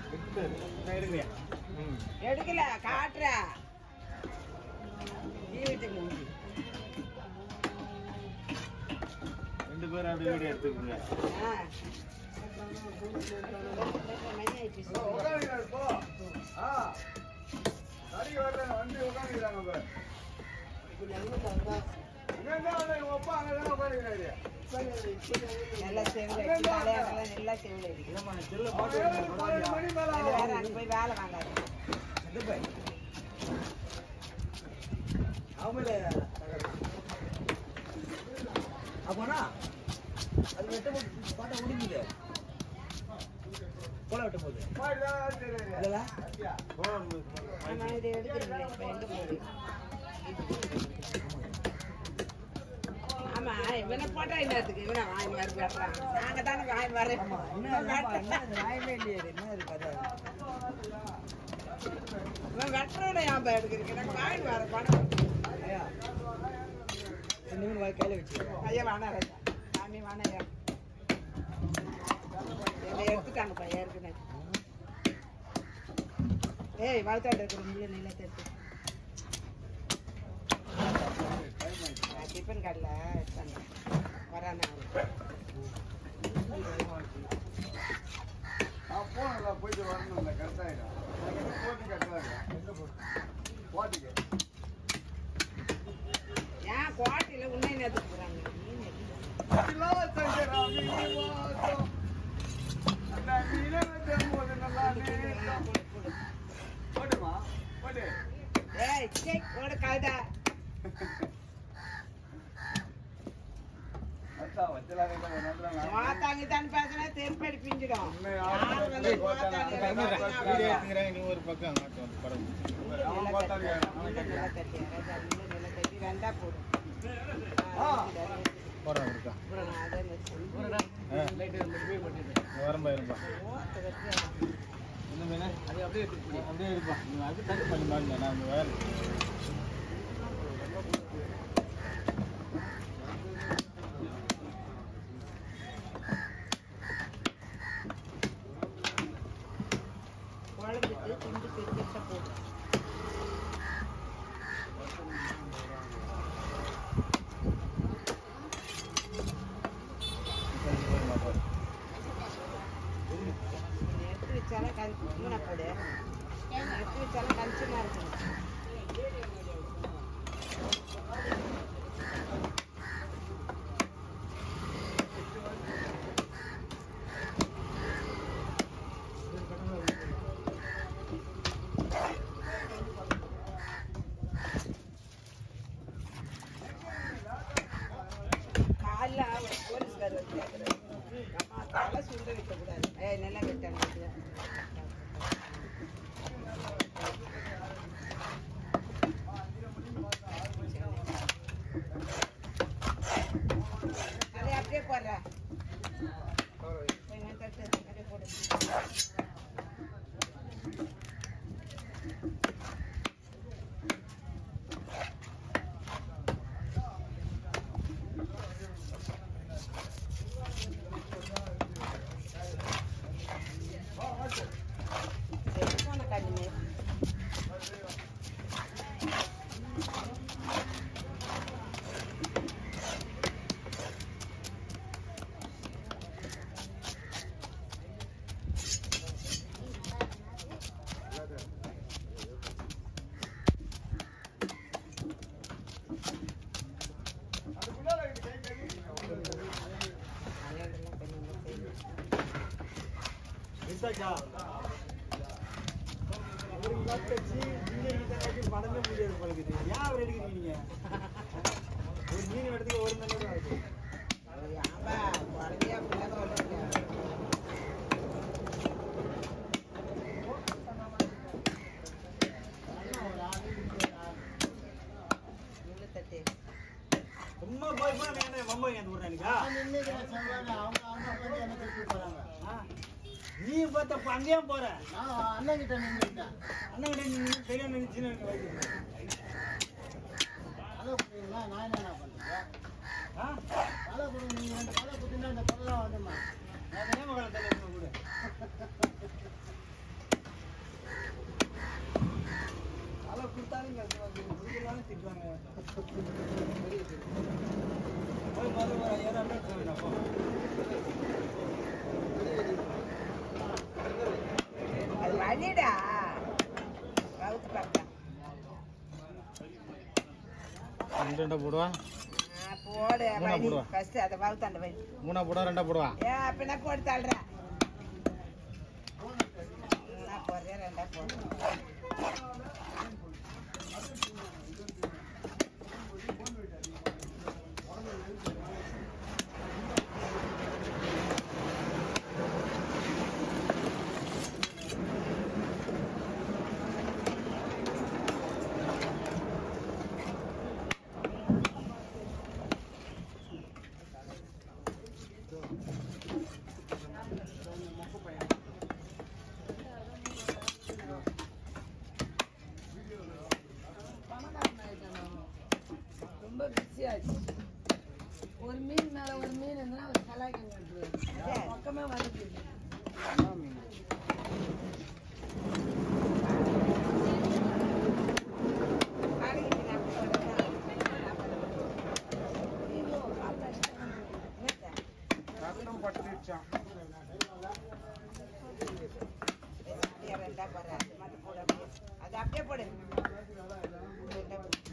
எடுக்கல காட்டுற வீட்டுக்கு மூஞ்சி ரெண்டு பேரும் அப்படி வீடியோ எடுத்துக்கோங்க ஆ. மணி ஆயிடுச்சு. நல்லா செவில இருக்கு. தலையாட்டெல்லாம் நல்லா செவில இருக்கு. அது வேற அங்க போய் வேலை வாங்காது. அப்போனா அது வெட்ட பாட்டை முடிஞ்சுது போல வெட்டும் போது இல்லைல்ல? ஆமா, இதை எடுக்கிறீங்களே, இப்ப எங்க போகுது? ஆமா இவனை போட்டா என்னத்துக்கு இவனை வாங்கி வர வெட்டுறான் நாங்க தானே வாங்கி வரேன் ஆமா, இன்னும் என்னப்பா, என்ன இது நியாயமே இல்லையே இது, என்ன இது கதை? இவன் வெட்டுறோட ஞாபகம் எடுக்கிறீங்க நாங்க வாங்கி வர பணம் ஐயா, இந்த மீன் வாய் கையில வச்சுக்கோ. ஐயா வாணா ராஜா சாமி வாணையா என்னை எடுத்துட்டாங்க பையன் இருக்குன்னு ஏய் வாழ்த்தாண்டு இருக்கிற முள்ள நீளத்தை எடுத்து நான் டிஃபன் கடையில் எடுத்தாங்க வரானா போயிட்டு வரணும்ல கரெக்டாயிடும் போட்டு கரெக்டாக போட்டுக்கு ஏன் குவாட்டியில் உன்னை நேரத்துக்கு போகிறாங்க மீன் எடுத்து போட்டுமா போட்டு ஏய் சே ஓட கழுதா அச்சா வச்சலாங்க நல்லா மாத்தாங்க தான் பேசினா தெருப்படி பிஞ்சிடும் உண்மை, யார் வந்து ஆமா. மாத்தாங்க வீடியோ எடுத்துக்கிறேன் நீ ஒரு பக்கம் படம் அவன் பார்த்தாங்க ரெண்டா போடும் ஆ. அப்புறம் போறேன் இருக்கா நான் அதை வரம்பா இருப்பா என்ன மீன் அது அப்படியே அப்படியே இருப்பா நீ அது தண்ணி பண்ணி பாருங்க நான் அந்த வேலை குழம்புக்கு துண்டு பிரிச்சா போடும் எடுத்து வச்சாலும் கஞ்சி மூணை போடு எடுத்து வச்சாலும் கஞ்சிமா இருக்கணும் காலைல ஒரு போலீஸ்கார் வந்து கேட்குறாரு அம்மா தலை சுண்ட வைக்கக்கூடாது ஏய் நல்லா விட்டாங்க அதை அப்படியே போடுற வெங்காயம் தட்டு அப்படியே போடு செல்போனை கண்ணுமே அலையெல்லாம் பண்ணுங்க செய்யுங்க விசாக்கா. ஒரு லட்சம் வச்சு இங்க இந்த கட்டி மடங்க முடியாது போல இருக்குது. ஏன் அவர் எடுக்கிறீங்க நீங்க? ஒரு மீன் எடுத்துக்க ஒரு மணி நேரம் ஆகுது. ஆமா குழந்தையா பிள்ளை சொல்லுங்க முள்ளு தட்டு சும்மா போய் போய் நான் என்ன வம்பு ஏன் விடுறானுக்கா? ஆ? நீ பார்த்த அப்ப அங்கேயும் போற அண்ணன் கிட்ட நின்னு தெரியாம நினைச்சுன்னு எனக்கு வைக்கிறேன். ஆ? நான் ஏன் மகளை தள்ளி விடணும் கூட? போய் முதல்ல ஒரு ஐயாயிரம் ரூபாய் போவேன் அப்போ அது வலிடா வகுத்து பார்த்தா ரெண்டு ரெண்டா போடுவா போடு மூணா வலி போடுவா? ஃபர்ஸ்ட் அதை வகுத்தாண்ட வலி மூணா போடுவா ரெண்டா போடுவா ஏ அப்படின்னா போட்டு தள்ளுறேன் மூணா போடுறேன் ரெண்டா போடுறேன் ரொம்ப பிஸியாச்சு ஒரு மீன் மேல ஒரு மீன் இருந்தா ஒரு கலாய்க்க பக்கமே வருது நாளைக்கு நான் போடுறேன் ரத்தம் பட்டுச்சான் ரெண்டா போடுறேன் அது மட்டும் போட அது அப்படியே போடு ரெண்டா போடு